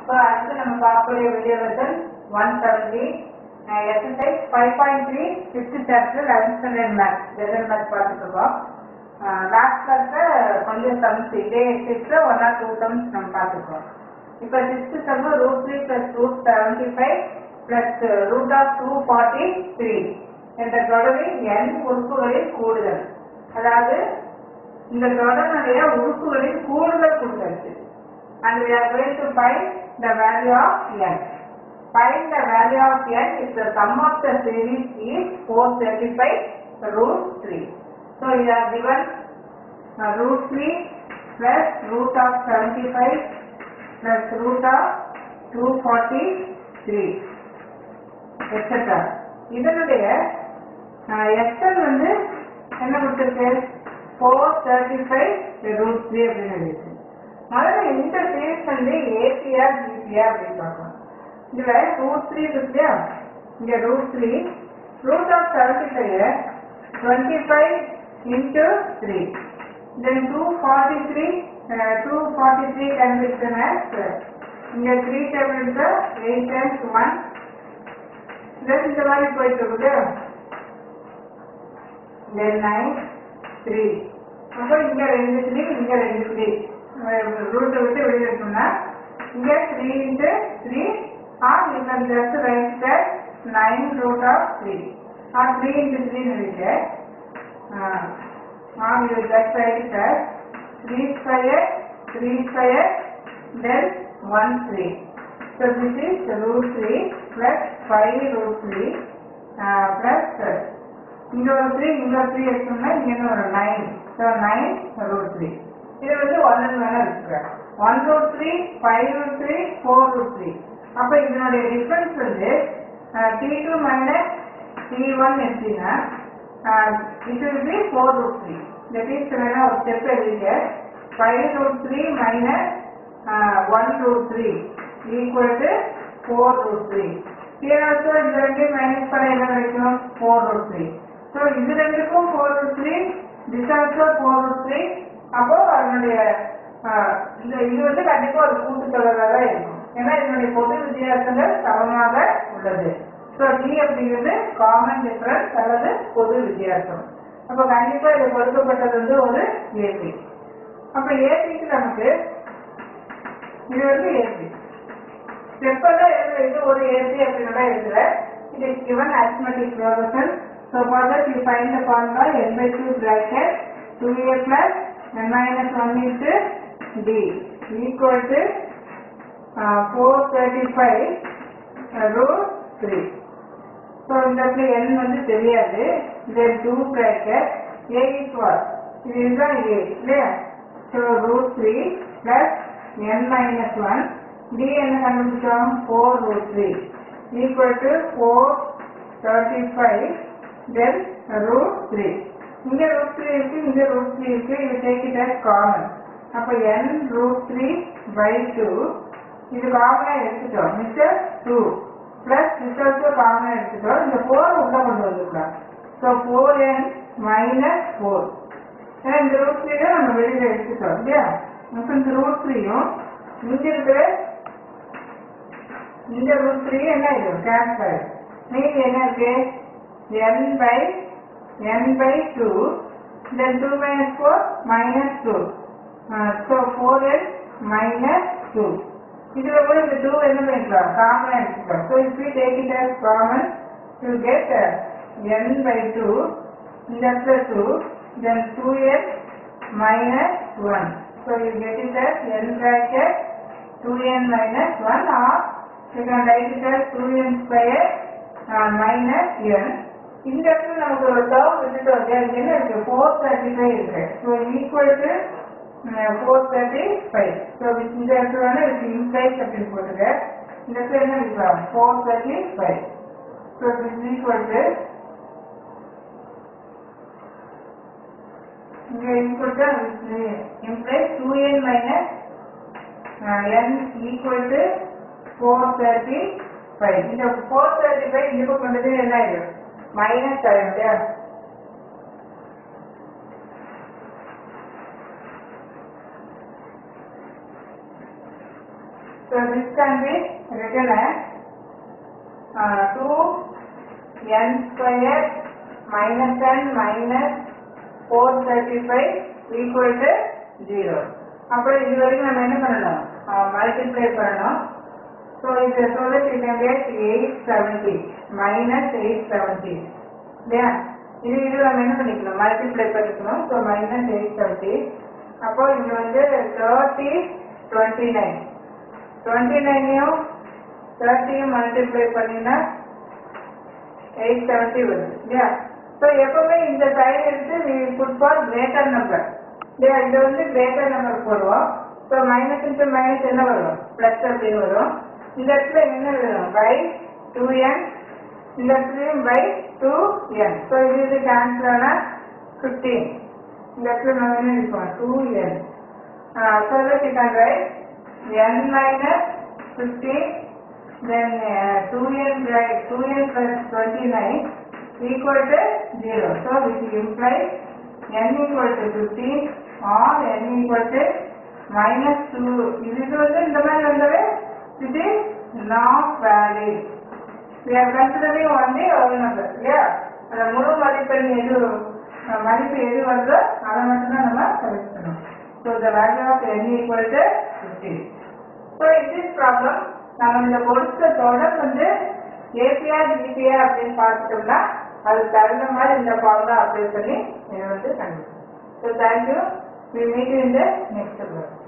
So அடுத்து நம்ம பார்க்கக்கூடிய video lesson one seventy exercise five point three fifth chapter eleventh standard maths general maths பார்த்துட்டு இருக்கோம் last கிளாஸில் கொஞ்சம் சம்ஸ் இதே எக்ஸசைஸில் ஒன் ஆர் டூ சம்ஸ் நம்ம பார்த்துருக்கோம் இப்போ sixth sum root three plus root seventy five plus root of two forty three என்ற தொடரில் n உறுப்புகளின் கூடுதல் அதாவது இந்த தொடருடைய உறுப்புகளின் கூடுதல் கொடுத்திருக்கு and we are going to find the value of n. Find the value of n if the sum of the series is 435 root 3. So you are given uh, root 3 plus root of 75 plus root of 243 etc. இதனுடைய எக்ஸல் வந்து என்ன கொடுத்துருக்கு four thirty five root three அப்படின்னு இருக்கு முதல்ல இந்த series வந்து ஏசியா பிசியா அப்படின்னு பார்க்கலாம் இதுல ரூட் த்ரீ இருக்குல்லையா இங்க root three root of seventy five twenty five into three then two forty three two forty three can be இங்க three table eight times one then இந்த மாதிரி போயிட்டு இருக்குது தென் நைன் த்ரீ அப்போ இங்க ரெண்டு த்ரீ இங்க ரெண்டு த்ரீ ரூட்டை விட்டு வெளியே இருக்கணும்னா இங்க three into three or you can just write the nine root of three or three into three இருக்கு or you just write the three square three square then one three So this is root 3 plus 5 root 3 uh, plus uh, இங்க ஒரு three இங்க ஒரு three எடுத்தோம்னா இங்க இன்னும் ஒரு nine so nine root three இது வந்து ஒன் வேணா வச்சுக்கிறேன் one root three five root three four root three அப்போ இதனுடைய டிஃபரன்ஸ் வந்து d two minus d one எடுத்தீங்கன்னா இது வந்து ஃபோர் ரூட் த்ரீ இந்த டீச் வேணா ஒரு ஸ்டெப் எழுதிங்க five root three minus one root three equal to four root three here also இந்த ரெண்டையும் மைனஸ் பண்ண என்ன கிடைக்கும் ஃபோர் ரூட் த்ரீ ஸோ இது ரெண்டுக்கும் four root three this also four root three அப்போ அதனுடைய ஆஹ், இந்த இது வந்து கண்டிப்பா ஒரு கூட்டுத்தொடராக தான் இருக்கும் ஏன்னா இதனுடைய பொது வித்தியாசங்கள் சமமாக உள்ளது ஸோ டி அப்படிங்கிறது காமன் டிஃபரன்ஸ் அல்லது பொது வித்தியாசம் அப்போ கண்டிப்பா இது கொடுக்கப்பட்டது வந்து ஒரு ஏபி அப்ப ஏபிக்கு நமக்கு இது வந்து ஏபி ஸ்டெப்பெல்லாம் எழுதுற இது ஒரு ஏசி அப்படின்னா எழுதுற it is given arithmetic progression so for that you find the formula n by 2 bracket 2a plus n minus 1 into d equal to uh, 435 uh, root 3 so இந்த இடத்துல n வந்து தெரியாது then 2 bracket a is what இது இதுதான் a இல்லையா so root 3 plus n minus 1 d என்ன கண்டுபிடிச்சோம் 4 root 3 equal to 435 then root 3 இங்க root 3 இருக்கு இங்க root 3 இருக்கு இது take it as common அப்ப n root 3 by 2 இது காமனா எடுத்துட்டோம் மிஸ்டர் 2 plus this also காமனா எடுத்துட்டோம் இந்த 4 உள்ள கொண்டு வந்துக்கலாம் so 4n minus 4 ஏன்னா இந்த root 3 தான் நம்ம வெளியில எடுத்துட்டோம் இல்லையா அப்ப இந்த root 3 யும் இங்க இருக்கிற இந்த ரூட் த்ரீ என்ன இது கேன்சல் மீதி என்ன இருக்கு n by n by two then two minus four minus two so four n minus two இதுல கூட இந்த டூ என்ன பண்ணிக்கலாம் காமன் எடுத்துக்கலாம் so if you take it as common you get n by two இந்த இடத்துல two then two n minus one so you get it as n bracket 2n minus 1 or you can write it as 2n square uh, minus n. இந்த இடத்துல நமக்கு ஒரு term விட்டுட்டோம் இல்லையா இங்க என்ன இருக்கு ஃபோர் தேர்ட்டி ஃபைவ் இருக்கு so equal to four thirty five so இந்த இடத்துல வந்து இதுக்கு இன்சைட் அப்படின்னு போட்டுக்க இந்த இடத்துல என்ன இருக்கலாம் four thirty five so is equal to இங்க equal to implies two n minus n equal to 435 இந்த 435 இந்த பக்கம் கொண்டது என்ன ஆயிடும் மைனஸ் ஆயிடும் இல்லையா So this can be written as uh, 2 n square minus n minus 435 equal to 0. அப்புறம் இது வரைக்கும் நம்ம என்ன பண்ணணும் மல்டிப்ளை பண்ணணும் ஸோ இது so that you can get 870 minus 870 இல்லையா இது இது நம்ம என்ன பண்ணிக்கணும் மல்டிப்ளை பண்ணிக்கணும் ஸோ மைனஸ் எயிட் செவன்ட்டி அப்போ இங்க வந்து தேர்ட்டி டுவெண்ட்டி நைன் டுவெண்ட்டி நைனையும் தேர்ட்டியும் மல்டிப்ளை பண்ணினா எயிட் செவன்ட்டி வருது இல்லையா ஸோ எப்பவுமே இந்த சைடு எடுத்து we put for greater number இல்லையா இது வந்து கிரேட்டர் நம்பர் போடுவோம் ஸோ மைனஸ் இன்ட்டு மைனஸ் என்ன வரும் ப்ளஸ் அப்படின்னு வரும் இந்த இடத்துல என்ன வரும் பை டூ என் இந்த இடத்துலையும் பை டூ என் ஸோ இது இது கேன்சல் ஆனால் ஃபிஃப்டீன் இந்த இடத்துல நம்ம என்ன இருக்கோம் two n so that you can write n minus fifteen then uh, 2n right 2n plus 29 equal to 0 so which implies n equal to 15 or n equal to minus 2 இது இது வந்து இந்த மாதிரி வந்தவே it is not valid we are considering only whole number yeah அந்த முழு மதிப்பெண் எது அஹ், மதிப்பு எது வருதோ அதை மட்டும்தான் நம்ம செலக்ட் பண்ணணும் so the value of n equal to 15 so in this problem நம்ம இந்த கொடுத்த தொடர் வந்து ஏபிஆர் ஜிபிஆர் அப்படின்னு பார்த்துட்டோம்னா அது தகுந்த மாதிரி இந்த ஃபார்முலா அப்ளை பண்ணி இதை வந்து கண்டுபிடிக்கும் so thank you we meet in the next program